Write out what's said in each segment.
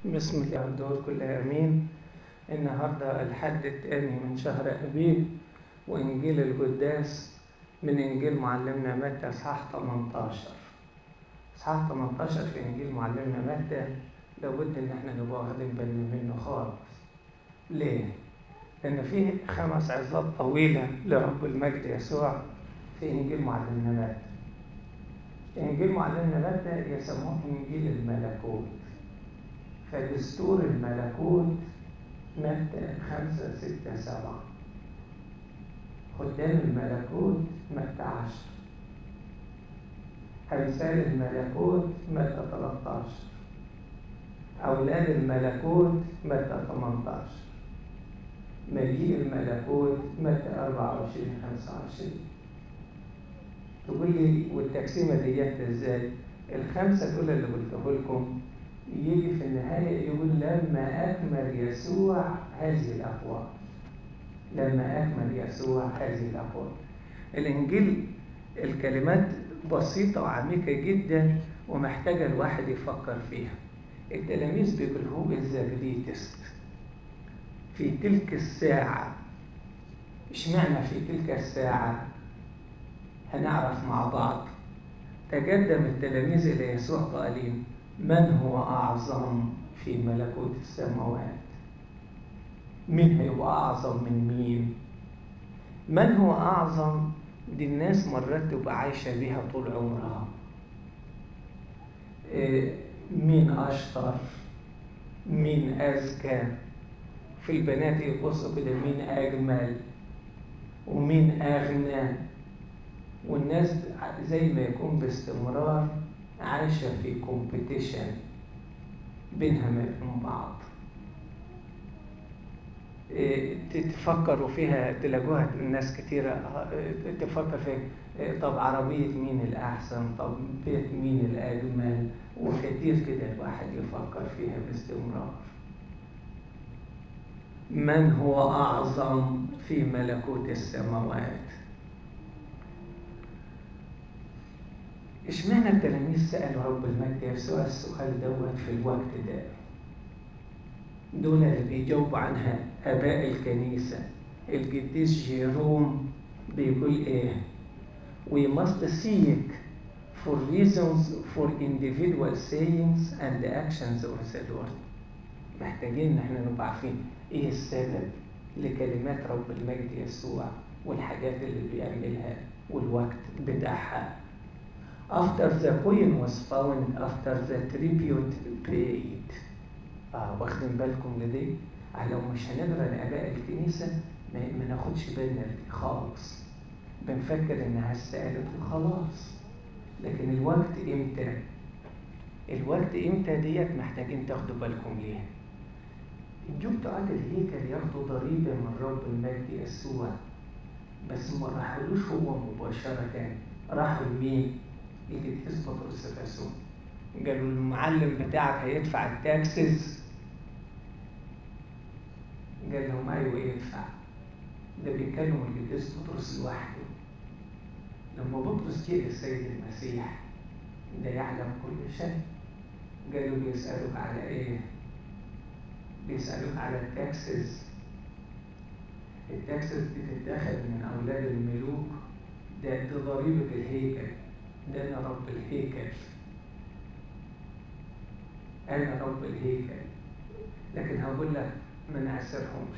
بسم الله الدور كلها امين النهارده الحد الثاني من شهر ابيب وانجيل القداس من انجيل معلمنا متى اصحاح 18 اصحاح 18 في انجيل معلمنا متى لابد ان احنا نبقى واخدين بالنا منه خالص ليه لان فيه خمس عظات طويله لرب المجد يسوع في انجيل معلمنا متى انجيل معلمنا متى يسموه انجيل الملكوت فدستور الملكوت متى خمسة ستة سبعة خدام الملكوت متى عشر أمثال الملكوت متى 13 أولاد الملكوت متى 18 مجيء الملكوت متى 24 25 تقول لي والتقسيمة ديت ازاي؟ الخمسة دول اللي قلته لكم يجي في النهاية يقول لما أكمل يسوع هذه الأقوال لما أكمل يسوع هذه الأقوال الإنجيل الكلمات بسيطة وعميقة جدا ومحتاجة الواحد يفكر فيها التلاميذ بيقولوا الزابليتست في تلك الساعة اشمعنى في تلك الساعة هنعرف مع بعض تقدم التلاميذ إلى يسوع قائلين من هو أعظم في ملكوت السماوات مين هيبقى أعظم من مين من هو أعظم دي الناس مرات تبقى عايشة بيها طول عمرها إيه مين أشطر مين أذكى في البنات يبصوا كده مين أجمل ومين أغنى والناس زي ما يكون باستمرار عايشة في كومبيتيشن بينها وبين بعض تفكروا فيها تلاقوها الناس كتيرة تفكر في طب عربية مين الأحسن طب بيت مين الأجمل وكتير كده الواحد يفكر فيها باستمرار من هو أعظم في ملكوت السماوات اشمعنى التلاميذ سألوا رب المجد يسوع السؤال دوت في الوقت ده دول اللي بيجاوبوا عنها آباء الكنيسة القديس جيروم بيقول إيه We must seek for reasons for individual sayings and actions of the Lord محتاجين إن احنا نبقى عارفين إيه السبب لكلمات رب المجد يسوع والحاجات اللي بيعملها والوقت بتاعها after the coin was found after the tribute paid آه واخدين بالكم لدي لو مش هنقرا لاباء الكنيسه ما ناخدش بالنا دي خالص بنفكر انها استقالت وخلاص لكن الوقت امتى الوقت امتى ديت محتاجين تاخدوا بالكم ليها الجوب بتوعات الهيكل ياخدوا ضريبه من رب المجد يسوع بس ما راحولوش هو مباشره راحوا لمين القديس بطرس الرسول قالوا المعلم بتاعك هيدفع التاكسز قال لهم ايوه يدفع ده بيتكلم القديس بطرس لوحده لما بطرس جه للسيد المسيح ده يعلم كل شيء قالوا بيسألوك على ايه بيسألوك على التاكسز التاكسز بتتاخد من أولاد الملوك ده, ده ضريبة الهيكل ده أنا رب الهيكل أنا رب الهيكل لكن هقول لك ما نعسرهمش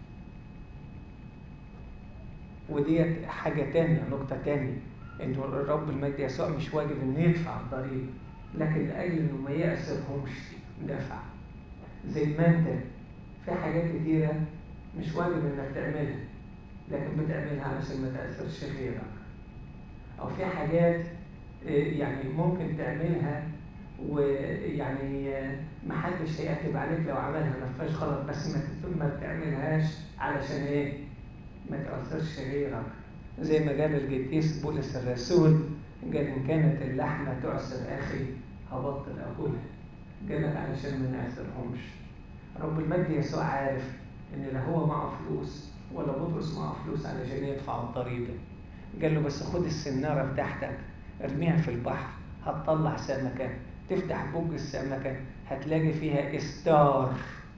وديت حاجة تانية نقطة تانية إنه الرب المجد يسوع مش واجب إنه يدفع الضريبة لكن لأجل إنه ما يأسرهمش دفع زي ما أنت في حاجات كتيرة مش واجب إنك تعملها لكن بتعملها علشان ما تأثرش غيرك أو في حاجات يعني ممكن تعملها ويعني ما حدش هيعتب عليك لو عملها ما فيهاش غلط بس ما ما تعملهاش علشان ايه؟ ما تأثرش غيرك زي ما قال القديس بولس الرسول قال إن كانت اللحمة تعسر أخي هبطل أكلها قال لك علشان ما نعسرهمش رب المجد يسوع عارف إن لا هو معه فلوس ولا بطرس معه فلوس علشان يدفع الضريبة قال له بس خد السنارة بتاعتك ارميها في البحر هتطلع سمكة تفتح بوج السمكة هتلاقي فيها استار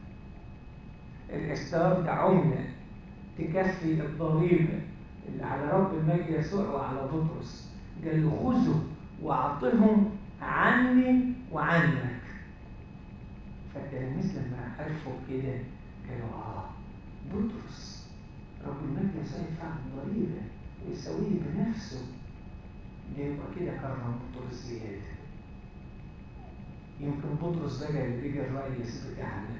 الاستار ده عملة تكفي الضريبة اللي على رب المجد يسوع وعلى بطرس قال له خذوا واعطهم عني وعنك فالتلاميذ لما عرفوا كده قالوا اه بطرس رب المجد يسوع يدفع الضريبة ويسويه بنفسه يبقى كده كرم بطرس زيادة يمكن بطرس ده اللي بيجي الرئيس بتاعنا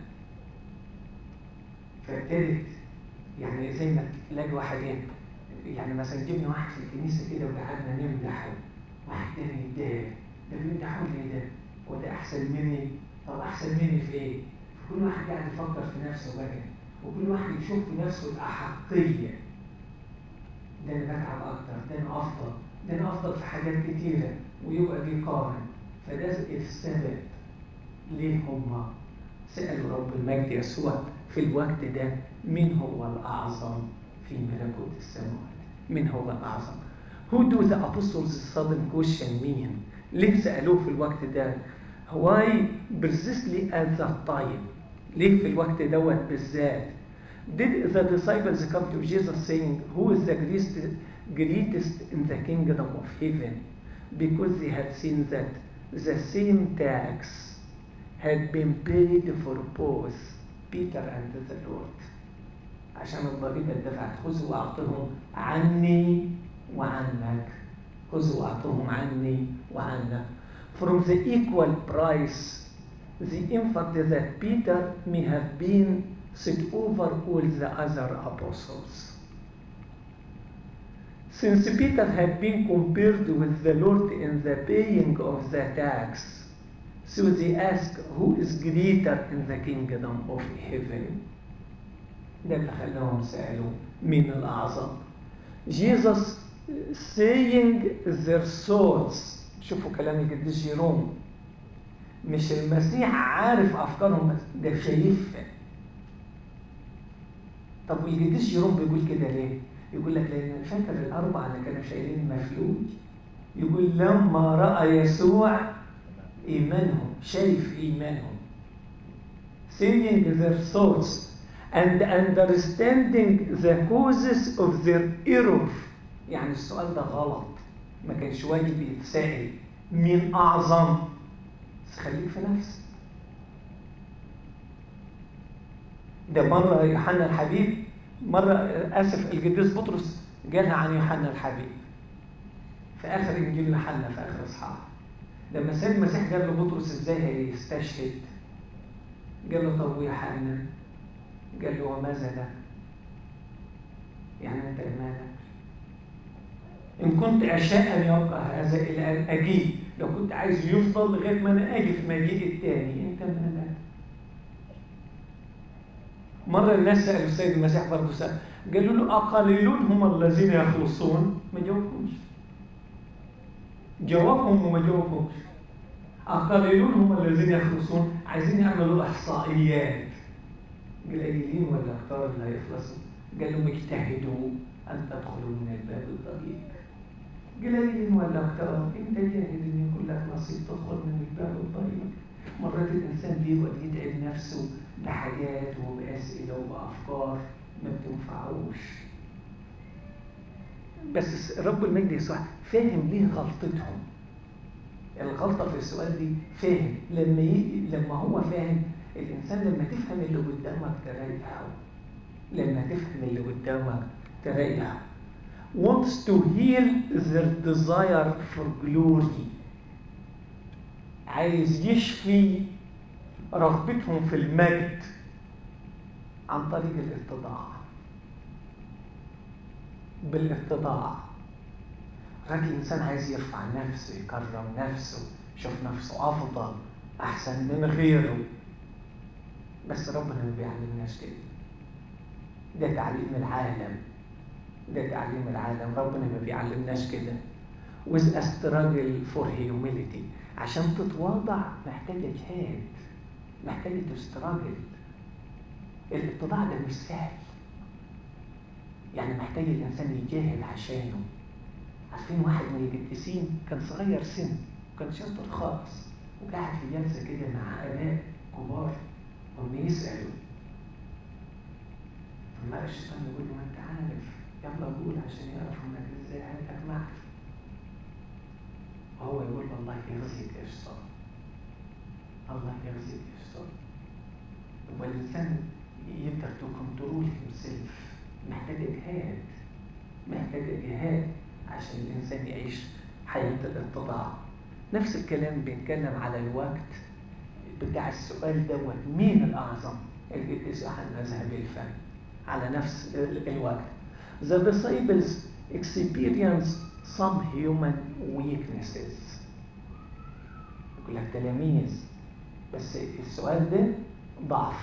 فابتدت يعني زي ما تلاقي واحد ايه يعني مثلا جبنا واحد في الكنيسه كده وقعدنا نمدحه واحد تاني يتضايق ده بيمدحوا ليه ده؟ هو ده احسن مني؟ طب احسن مني في ايه؟ فكل واحد قاعد يفكر في نفسه بقى وكل واحد يشوف في نفسه الاحقيه ده انا بتعب اكتر ده انا افضل ده انا افضل في حاجات كتيره ويبقى بيقارن فده السبب ليه هما سألوا رب المجد يسوع في الوقت ده مين هو الأعظم في ملكوت السماوات مين هو الأعظم Who do the apostles sudden question mean ليه سألوه في الوقت ده Why precisely at that time ليه في الوقت دوت بالذات Did the disciples come to Jesus saying who is the greatest, greatest in the kingdom of heaven because they had seen that the same tax had been paid for both Peter and the Lord عشان الضريبة الدفعت خذوا وأعطهم عني وعنك خذوا وأعطهم عني وعنك From the equal price the inferred that Peter may have been set over all the other apostles. Since Peter had been compared with the Lord in the paying of the tax, so they ask who is greater in the kingdom of heaven ده اللي خلاهم سألوا مين الأعظم Jesus saying their thoughts شوفوا كلام القديس جيروم مش المسيح عارف أفكارهم بس ده شايفها طب والقديس جيروم بيقول كده ليه؟ يقول لك لأن فاكر الأربعة اللي كانوا شايلين مفلوج يقول لما رأى يسوع إيمانهم شايف إيمانهم seeing their thoughts and understanding the causes of their error يعني السؤال ده غلط ما كانش واجب يتسأل مين أعظم بس خليك في نفسك ده مرة يوحنا الحبيب مرة آسف القديس بطرس جالها عن يوحنا الحبيب في آخر إنجيل يوحنا في آخر إصحاح لما سيد المسيح قال له بطرس ازاي هيستشهد قال له طب ويوحنا قال له وماذا لك يعني انت مالك ان كنت اشاء ان يبقى هذا الى ان اجيب لو كنت عايز يفضل لغايه ما انا اجي في مجيء الثاني انت مالك مرة الناس سألوا السيد المسيح برضه سأل قالوا له أقليلون هم الذين يخلصون ما جاوبهمش جاوبهم وما جاوبهمش القليلون هم الذين يخلصون عايزين يعملوا احصائيات قليلين ولا اكثر اللي هيخلصوا قال لهم اجتهدوا ان تدخلوا من الباب الضيق قليلين ولا اكثر انت جاهد ان يكون لك نصيب تدخل من الباب الضيق مرات الانسان بيقعد يتعب نفسه بحاجات وباسئله وبافكار ما بتنفعوش بس رب المجد يسوع فاهم ليه غلطتهم الغلطه في السؤال دي فاهم لما ي... لما هو فاهم الانسان لما تفهم اللي قدامك تريحه لما تفهم اللي قدامك تريحه wants to heal their desire for glory عايز يشفي رغبتهم في المجد عن طريق الاتضاع بالاتضاع راجل الانسان عايز يرفع نفسه يكرم نفسه يشوف نفسه افضل احسن من غيره بس ربنا ما بيعلمناش كده ده تعليم العالم ده تعليم العالم ربنا ما بيعلمناش كده with a struggle for humility عشان تتواضع محتاجة جهاد محتاجة تستراجل الاتضاع ده مش سهل يعني محتاج الإنسان يجاهد عشانه عارفين واحد من القديسين كان صغير سن كان شاطر خالص وقاعد في جلسة كده مع آباء كبار هم يسألوا فما الشيطان يقول له ما انت عارف يلا قول عشان يعرفوا انك ازاي عندك معرفة وهو يقول الله يرزقك يا شيطان الله يرزقك يا شيطان والإنسان يقدر تو كنترول هيمسيلف محتاج إجهاد محتاج إجهاد عشان الإنسان يعيش حياة الاتضاع نفس الكلام بيتكلم على الوقت بتاع السؤال دوت مين الأعظم القديس يوحنا ذهب الفم على نفس الوقت The disciples experience some human weaknesses يقول لك تلاميذ بس السؤال ده ضعف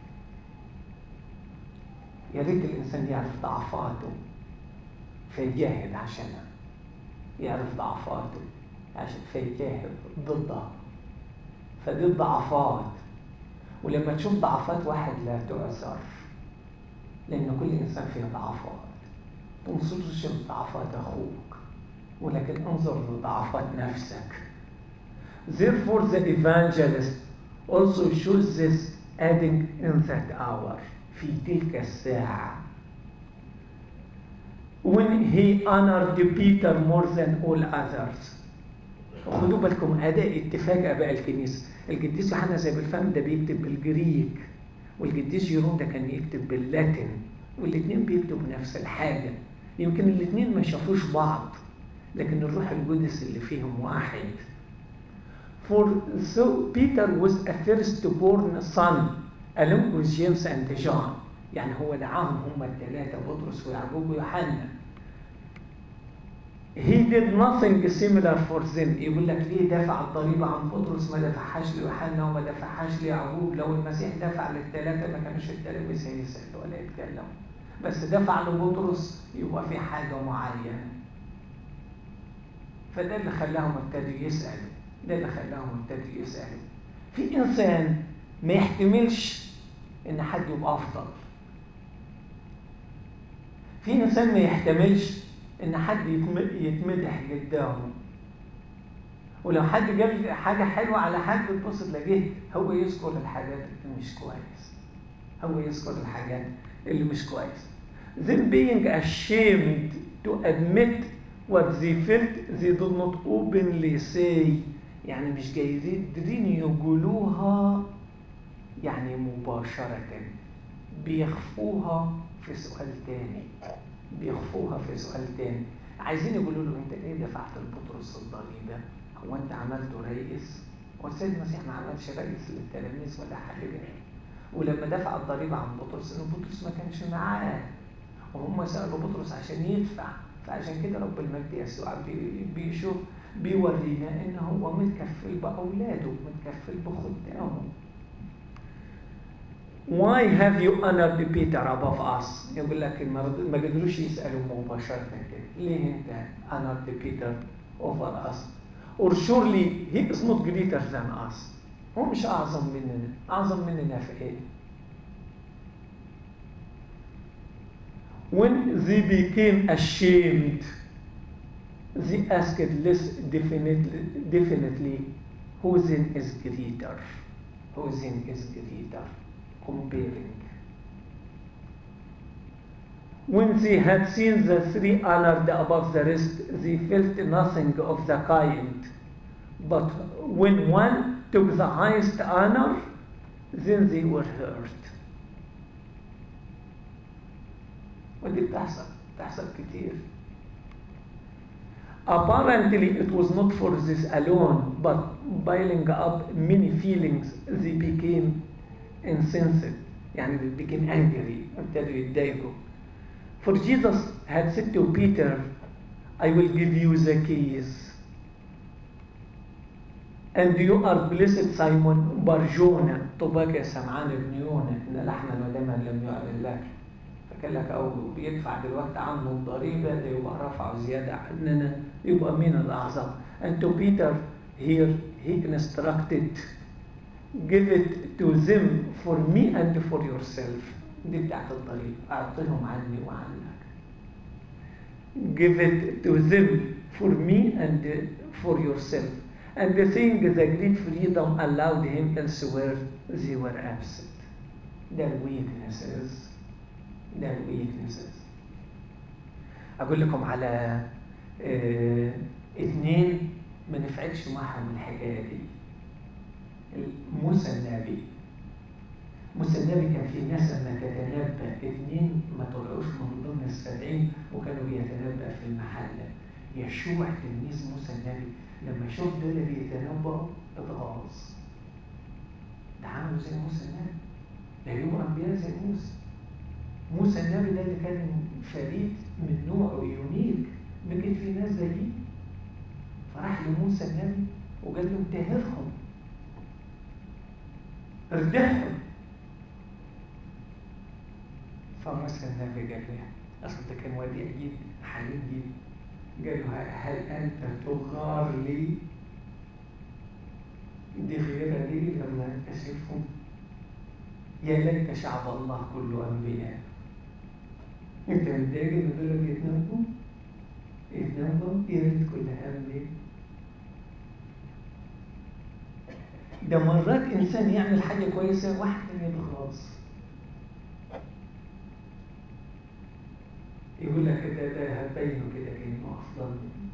يا ريت الإنسان يعرف ضعفاته فيجاهد عشانها يعرف ضعفاته عشان فيجاهد ضدها فدي الضعفات ولما تشوف ضعفات واحد لا تؤثر لأن كل إنسان فيه ضعفات تنصرش ضعفات أخوك ولكن انظر لضعفات نفسك Therefore the evangelist also shows this adding in that hour في تلك الساعة when he honored Peter more than all others خدوا بالكم أداء اتفاق أباء الكنيسة القديس يوحنا زي بالفم ده بيكتب بالجريك والقديس جيرون ده كان يكتب باللاتين والاثنين بيكتبوا نفس الحاجة يمكن الاثنين ما شافوش بعض لكن الروح القدس اللي فيهم واحد For so Peter was a firstborn son along with James and John يعني هو دعاهم هم الثلاثة بطرس ويعقوب ويوحنا He did nothing similar for them يقول لك ليه دفع الضريبة عن بطرس ما دفعهاش ليوحنا وما دفعهاش ليعقوب لو المسيح دفع للثلاثة ما كانوش التلاميذ هيسألوا ولا يتكلموا بس دفع لبطرس يبقى في حاجة معينة فده اللي خلاهم ابتدوا يسألوا ده اللي خلاهم ابتدوا يسألوا في إنسان ما يحتملش إن حد يبقى أفضل في إنسان ما يحتملش إن حد يتمدح قدامه ولو حد قال حاجة حلوة على حد تبص تلاقيه هو يذكر الحاجات اللي مش كويس هو يذكر الحاجات اللي مش كويس them being ashamed to admit what they felt they did not openly say يعني مش قادرين يقولوها يعني مباشرة بيخفوها في سؤال تاني بيخفوها في سؤال تاني عايزين يقولوا له انت ايه دفعت لبطرس الضريبة هو انت عملته رئيس والسيد المسيح ما عملش رئيس للتلاميذ ولا حاجة ولما دفع الضريبة عن بطرس ان بطرس ما كانش معاه وهم سألوا بطرس عشان يدفع فعشان كده رب المجد يسوع بيشوف بيورينا ان هو متكفل باولاده متكفل بخدامه Why have you honored Peter above us? يقول لك ما قدروش يسألوا مباشرة كده ليه انت honored Peter over us? Or surely he is not greater than us. هو مش أعظم مننا أعظم مننا في إيه؟ When they became ashamed they asked less definitely, definitely who then is greater? Who then is greater? Comparing. When they had seen the three honored above the rest, they felt nothing of the kind. But when one took the highest honor, then they were hurt. ودي بتحصل بتحصل كتير Apparently it was not for this alone, but piling up many feelings, they became incensed. يعني they became angry, ابتدوا يتضايقوا. For Jesus had said to Peter, I will give you the keys. And you are blessed Simon Barjona طوباك يا سمعان بن يونا إن لحما ودما لم يعلن لك فقال لك أو بيدفع دلوقتي عنه الضريبة ده يبقى رفعه زيادة عننا يبقى مين الأعظم and to Peter here he instructed give it to them for me and for yourself دي بتاعت الضريبة أعطيهم عني وعنك give it to them for me and for yourself and the thing the great freedom allowed him elsewhere they were absent their weaknesses their weaknesses أقول لكم على اه اثنين ما نفعلش معهم الحكاية دي موسى النبي موسى النبي كان في ناس لما تتنبأ اثنين ما طلعوش من ضمن السبعين وكانوا بيتنبأ في المحلة يشوع تلميذ موسى النبي لما شوف دول بيتنبأوا اتغاظ ده عملوا زي موسى النبي ده يبقوا أنبياء زي موسى موسى النبي ده اللي كان فريد من نوعه يونيك بقيت في ناس زيه فراح لموسى النبي وقال له انتهرهم اردحهم فموسى النبي قال له اصل ده كان وديع جدا حليم جدا قال له هل انت تغار لي دي غيرة لي لما اكتشفهم يا ليت شعب الله كله انبياء انت متضايق ان دول بيتنبوا يتنبوا يا ريت كلها انبياء ده مرات انسان يعمل حاجه كويسه واحد تاني بخلاص يقول لك ده ده هتبينه كده كانه افضل مني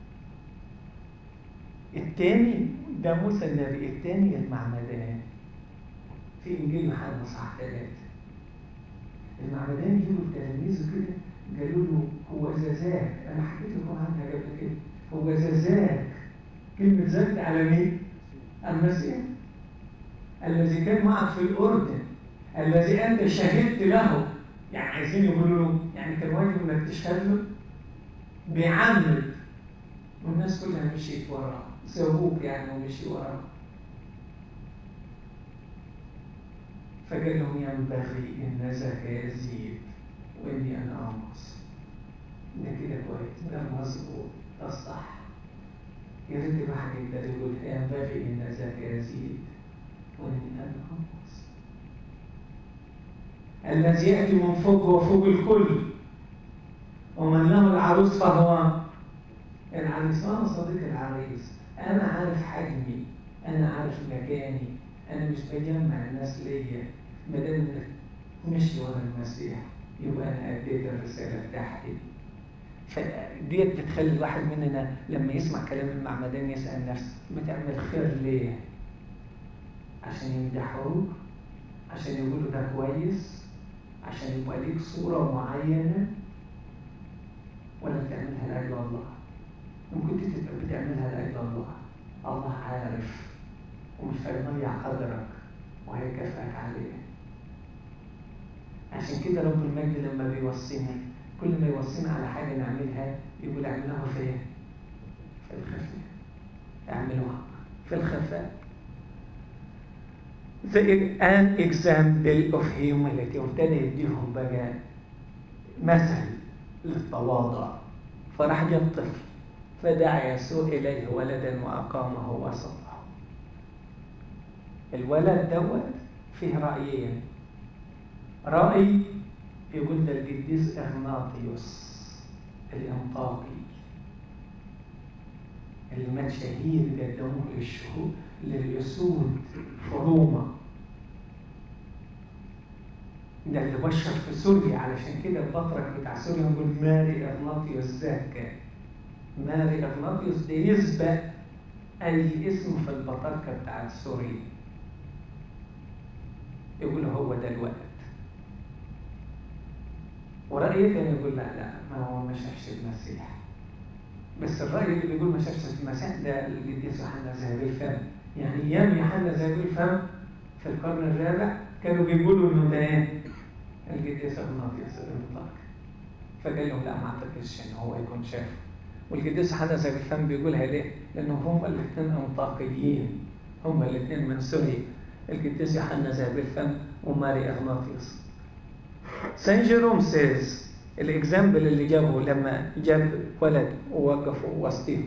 التاني ده موسى النبي التاني المعمدان في انجيل يوحنا صح ثلاثه المعمدان جيبوا التلاميذ كده قالوا له هو زازاك انا حكيت لكم عنها قبل كده هو زازاك كلمه زاد على مين؟ المسيح الذي كان معك في الأردن الذي أنت شهدت له يعني عايزين يقولوا له يعني كان واجب انك تشهد له بيعمد والناس كلها مشيت وراه سابوك يعني ومشي وراه فقال لهم ينبغي ان ذاك يزيد واني انا انقص ده كده كويس ده مظبوط ده صح يا ريت الواحد يقدر يقول ينبغي ان ذاك يزيد واني انا انقص الذي ياتي من فوق وفوق الكل ومن له العروس فهو العريس وانا صديق العريس انا عارف حجمي انا عارف مكاني انا مش بجمع الناس ليا ما دام انك مشي ورا المسيح يبقى انا اديت الرساله بتاعتي فديت بتخلي الواحد مننا لما يسمع كلام المعمدان يسال نفسه بتعمل خير ليه؟ عشان يمدحوك عشان يقولوا ده كويس عشان يبقى ليك صورة معينة ولا بتعملها لأجل الله إن كنت تبقى بتعملها لأجل الله الله عارف ومش هيضيع قدرك وهيكافئك عليه عشان كده رب المجد لما بيوصينا كل ما يوصينا على حاجة نعملها يقول اعملوها فين؟ في الخفاء اعملوها في الخفاء The, an example of humility وابتدى يديهم بقى مثل للتواضع فراح جاب طفل فدعا يسوع إليه ولدا وأقامه وسطه الولد دوت فيه رأيين رأي يقول ده القديس إغناطيوس الإنطاقي اللي مات شهيد قدموه للشهود لليسود في روما ده اللي بشر في سوريا علشان كده البطرك بتاع سوريا يقول ماري اغناطيوس زكا ماري اغناطيوس ده يسبق اي اسم في البطركه بتاعت سوريا يقول هو ده الوقت ورأي تاني يقول لا لا ما هو ما شافش المسيح بس الرأي اللي بيقول ما شافش المسيح ده القديس يوحنا ذهبي الفم يعني ايام يوحنا ذهبي الفم في القرن الرابع كانوا بيقولوا انه ده ايه؟ القديس اغناطيوس الانطاق فقال لهم لا ما اعتقدش ان هو يكون شافه والقديس يوحنا ذهبي الفم بيقولها ليه؟ لانه هم الاثنين انطاقيين هم الاثنين من سوريا القديس يوحنا ذهبي الفم وماري اغناطيوس سان جيروم سيز الاكزامبل اللي جابه لما جاب ولد ووقفه وسطهم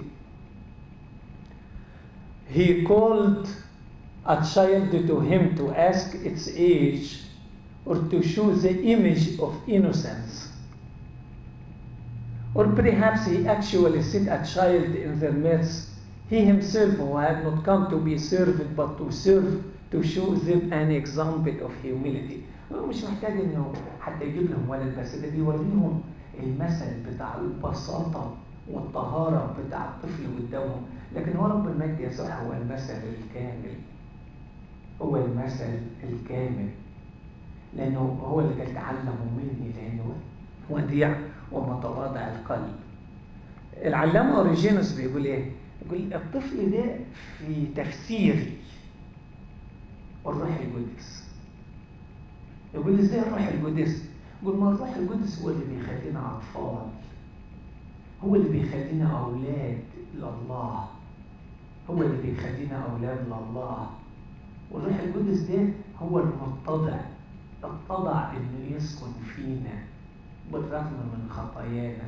he called a child to him to ask its age or to show the image of innocence or perhaps he actually set a child in their midst He himself who had not come to be served but to serve to show them an example of humility. هو مش محتاج انه حتى يجيب لهم ولد بس ده بيوريهم المثل بتاع البساطة والطهارة بتاع الطفل قدامهم لكن هو رب المجد يسوع هو المثل الكامل هو المثل الكامل لأنه هو اللي قال تعلموا مني لأنه وديع ومتواضع القلب العلامة أوريجينوس بيقول إيه؟ يقول الطفل ده في تفسيري الروح القدس يقول ازاي الروح القدس يقول ما الروح القدس هو اللي بيخلينا اطفال هو اللي بيخلينا اولاد لله هو اللي بيخلينا اولاد لله والروح القدس ده هو المتضع اتضع انه يسكن فينا بالرغم من خطايانا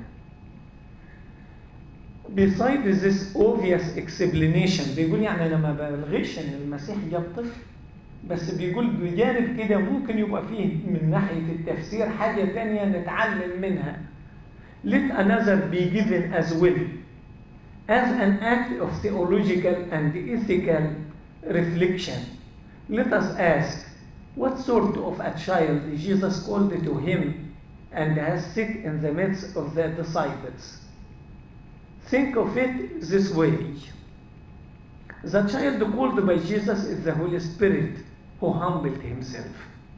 Besides this obvious explanation بيقول يعني انا ما بلغيش ان المسيح جاب طفل بس بيقول بجانب كده ممكن يبقى فيه من ناحية التفسير حاجة تانية نتعلم منها let another be given as well as an act of theological and ethical reflection let us ask what sort of a child Jesus called to him and has sit in the midst of the disciples think of it this way the child called by Jesus is the Holy Spirit who humbled himself.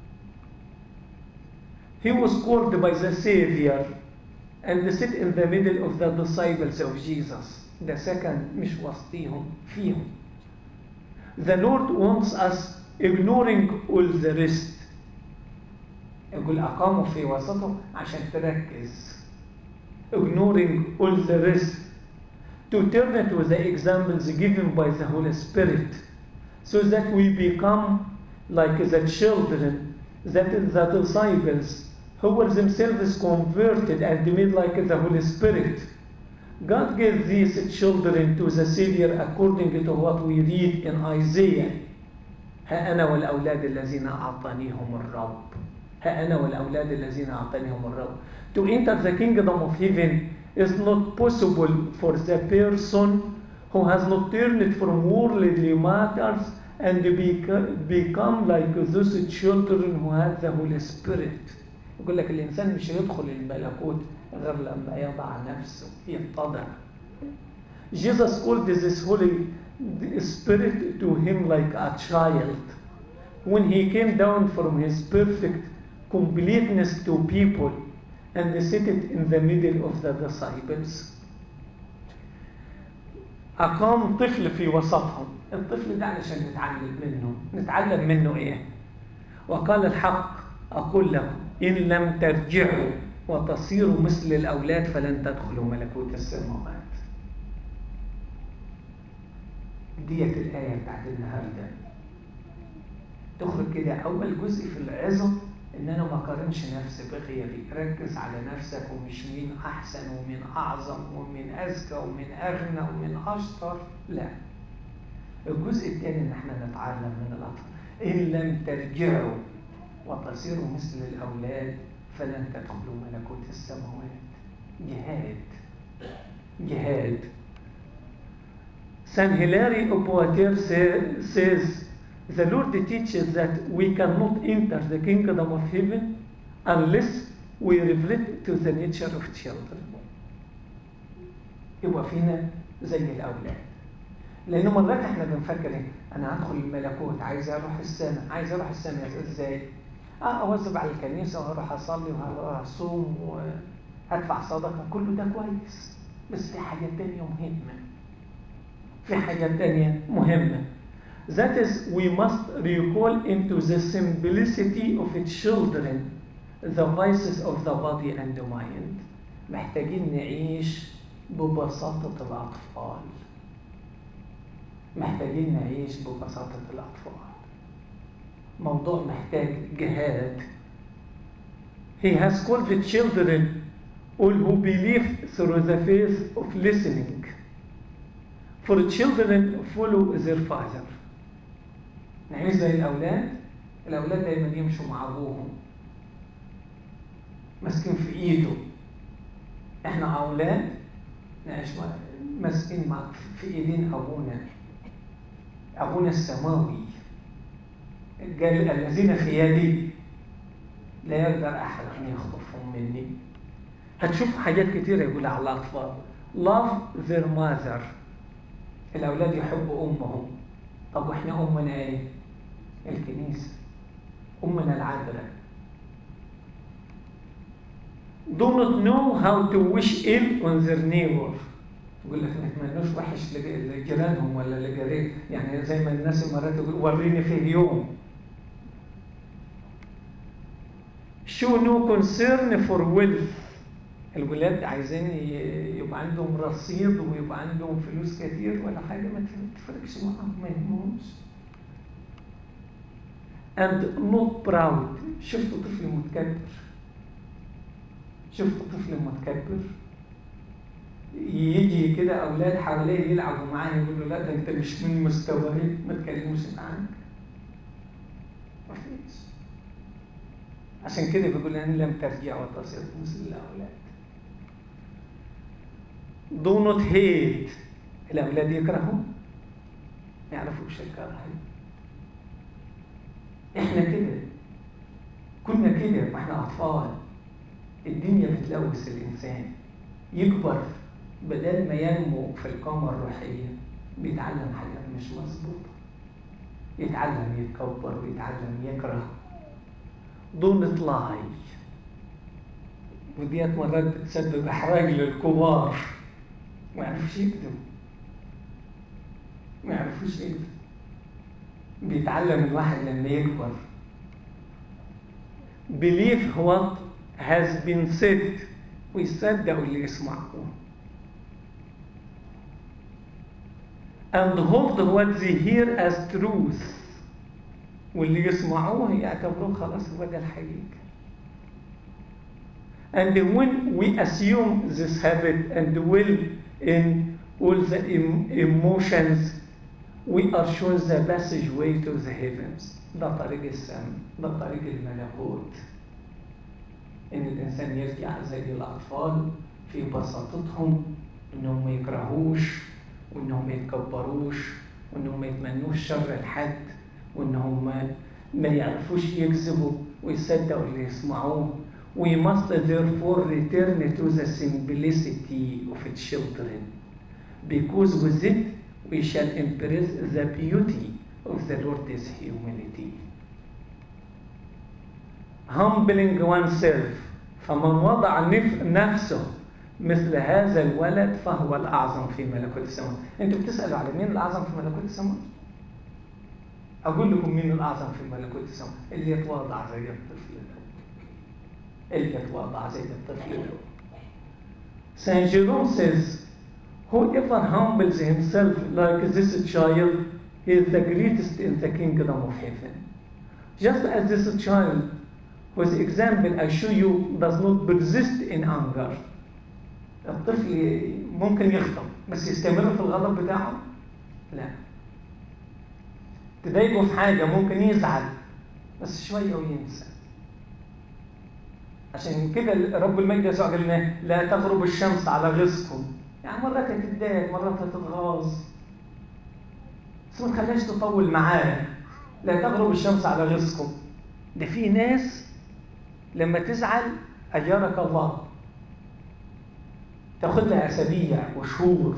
He was called by the Savior and sit in the middle of the disciples of Jesus. The second مش وسطيهم فيهم. The Lord wants us ignoring all the rest. يقول أقاموا في وسطه عشان تركز. Ignoring all the rest. To turn to the examples given by the Holy Spirit so that we become like the children, that is the disciples, who were themselves converted and made like the Holy Spirit. God gave these children to the Savior according to what we read in Isaiah. ها أنا والأولاد الذين أعطانيهم الرب. ها أنا والأولاد الذين أعطانيهم الرب. To enter the kingdom of heaven is not possible for the person who has not turned from worldly matters and become like those children who have the Holy Spirit. يقول لك الإنسان مش هيدخل الملكوت غير لما يضع نفسه يتضع. Jesus called this Holy Spirit to him like a child. When he came down from his perfect completeness to people and seated in the middle of the disciples. أقام طفل في وسطهم الطفل ده علشان نتعلم منه نتعلم منه ايه وقال الحق اقول لكم ان لم ترجعوا وتصيروا مثل الاولاد فلن تدخلوا ملكوت السماوات ديت الايه بتاعت النهارده تخرج كده اول جزء في العظه ان انا ما اقارنش نفسي بغيري ركز على نفسك ومش مين احسن ومين اعظم ومين اذكى ومين اغنى ومين اشطر لا الجزء الثاني ان احنا نتعلم من الاطفال ان لم ترجعوا وتصيروا مثل الاولاد فلن تدخلوا ملكوت السماوات جهاد جهاد San Hilary of Poitiers says the Lord teaches that we cannot enter the kingdom of heaven unless we reflect to the nature of children. يبقى فينا زي الأولاد. لأنه مرات احنا بنفكر ايه؟ أنا هدخل الملكوت عايز أروح السماء، عايز أروح السماء إزاي؟ اه أواظب على الكنيسة وهروح أصلي وهروح أصوم وأدفع صدقة كله ده كويس. بس في حاجة تانية مهمة. في حاجة تانية مهمة. That is, we must recall into the simplicity of children the vices of the body and the mind. محتاجين نعيش ببساطة الأطفال. محتاجين نعيش ببساطة الأطفال. موضوع محتاج جهاد. He has called the children all who believe through the faith of listening. For children follow their father. نعيش زي الأولاد الأولاد دايما يمشوا مع أبوهم ماسكين في إيده إحنا أولاد نعيش ماسكين مع في ايدين ابونا ابونا السماوي قال الذين في يدي لا يقدر احد ان يخطفهم مني هتشوف حاجات كتيرة يقول على الأطفال love their mother الأولاد يحبوا أمهم طب وإحنا أمنا إيه؟ الكنيسة أمنا العذراء do not know how to wish ill on their neighbor يقول لك ما يتمنوش وحش لجيرانهم ولا لجارين يعني زي ما الناس مرات يقول وريني فيه يوم show no concern for wealth الولاد عايزين يبقى عندهم رصيد ويبقى عندهم فلوس كتير ولا حاجة ما تفرقش معاهم ما يهمهمش and not proud شفت طفل متكبر شفت طفل متكبر يجي كده اولاد حواليه يلعبوا معاه يقول له لا ده انت مش من مستواي ما تكلموش معاك مفيش عشان كده بيقول ان لم ترجع وتصير مثل الاولاد do not hate الأولاد يكرهوا ما يعرفوش الكراهية إحنا كده كنا كده وإحنا أطفال الدنيا بتلوث الإنسان يكبر بدل ما ينمو في القامة الروحية بيتعلم حاجات مش مظبوطة يتعلم يتكبر ويتعلم يكره دون لاي وديت مرات بتسبب إحراج للكبار ما يعرفوش يكذب ما يعرفوش يكذب بيتعلم الواحد لما يكبر believe what has been said ويصدقوا اللي يسمعوه and hold what they hear as truth واللي يسمعوه يعتبروه خلاص هو ده الحقيقة and when we assume this habit and will in all the em emotions we are shown the passageway to the heavens ده طريق السماء ده طريق الملكوت ان الانسان يرجع زي الاطفال في بساطتهم انهم ما يكرهوش وانهم ما يتكبروش وانهم ما يتمنوش شر لحد وانهم ما يعرفوش يكذبوا ويصدقوا اللي يسمعوه we must therefore return to the simplicity of children because with it we shall embrace the beauty of the Lord's humility humbling oneself فمن وضع نفسه مثل هذا الولد فهو الأعظم في ملكوت السماء أنتوا بتسألوا على مين الأعظم في ملكوت السماء أقول لكم مين الأعظم في ملكوت السماء اللي يتواضع زي الطفل ده اللي يتواضع زي الطفل ده Saint Jerome says whoever humbles himself like this child is the greatest in the kingdom of heaven just as this child whose example I show you does not persist in anger الطفل ممكن يغضب بس يستمر في الغضب بتاعه لا تضايقه في حاجة ممكن يزعل بس شوية وينسى عشان كده رب المجد يسوع قال لنا لا تغرب الشمس على غيظكم يعني مرات هتتضايق مرات هتتغاظ بس ما تخليهاش تطول معاك لا تغرب الشمس على غيظكم ده في ناس لما تزعل أجارك الله تاخد لها أسابيع وشهور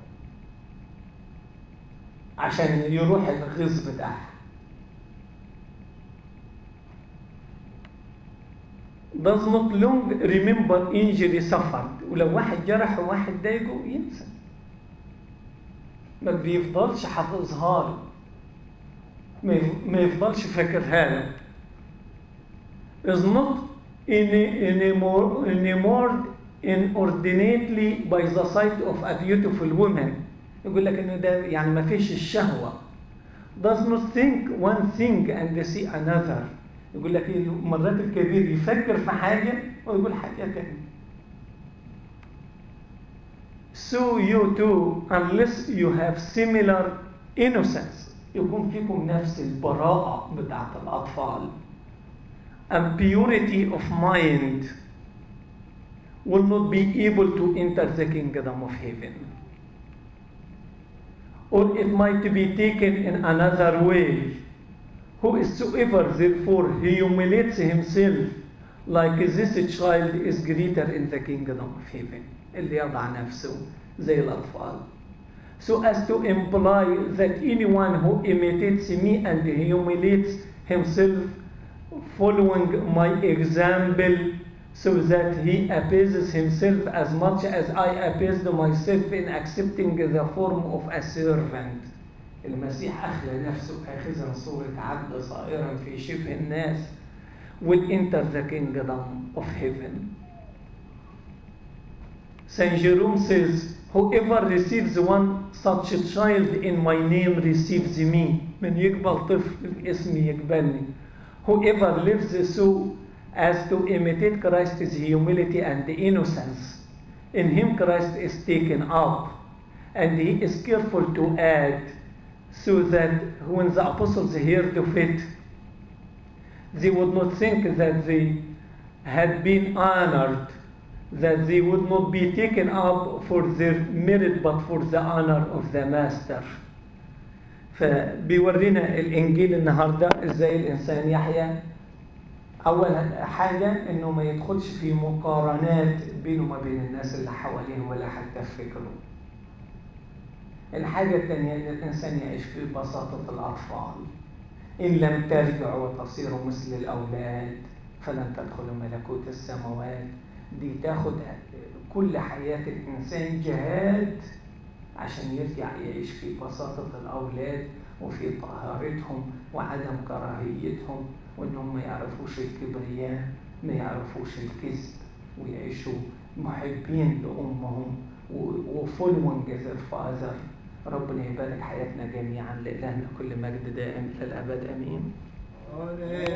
عشان يروح الغيظ بتاعها does not long remember injury suffered ولو واحد جرح وواحد ضايقه ينسى ما بيفضلش حافظها له ما يفضلش فاكرها له is not enamored inordinately by the sight of a beautiful woman يقول لك انه ده يعني ما فيش الشهوة does not think one thing and see another يقول لك مرات الكبير يفكر في حاجة ويقول حاجة تانية so you too unless you have similar innocence يكون فيكم نفس البراءة بتاعت الأطفال and purity of mind will not be able to enter the kingdom of heaven. Or it might be taken in another way. Whosoever therefore humiliates himself like this child is greater in the kingdom of heaven. اللي يضع نفسه زي الأطفال. So as to imply that anyone who imitates me and humiliates himself following my example so that he appeases himself as much as I appeased myself in accepting the form of a servant. المسيح أخلى نفسه آخذا صورة عبد صائرا في شبه الناس will enter the kingdom of heaven. Saint Jerome says, Whoever receives one such a child in my name receives me. من يقبل طفل باسمي يقبلني. Whoever lives so as to imitate Christ's humility and innocence, in him Christ is taken up, and he is careful to add, so that when the apostles heard of it, they would not think that they had been honored, that they would not be taken up for their merit but for the honor of the Master. فبيورينا الإنجيل النهاردة إزاي الإنسان يحيا أول حاجة إنه ما يدخلش في مقارنات بينه وما بين الناس اللي حواليه ولا حتى في فكره. الحاجة الثانية إن الإنسان يعيش في بساطة الأطفال. إن لم ترجعوا وتصيروا مثل الأولاد فلن تدخلوا ملكوت السماوات دي تاخد كل حياة الإنسان جهاد عشان يرجع يعيش في بساطة الأولاد وفي طهارتهم وعدم كراهيتهم وإنهم ما يعرفوش الكبرياء ما يعرفوش الكذب ويعيشوا محبين لأمهم وفولوينج their father ربنا يبارك حياتنا جميعا لإلهنا كل مجد دائم إلى الأبد أمين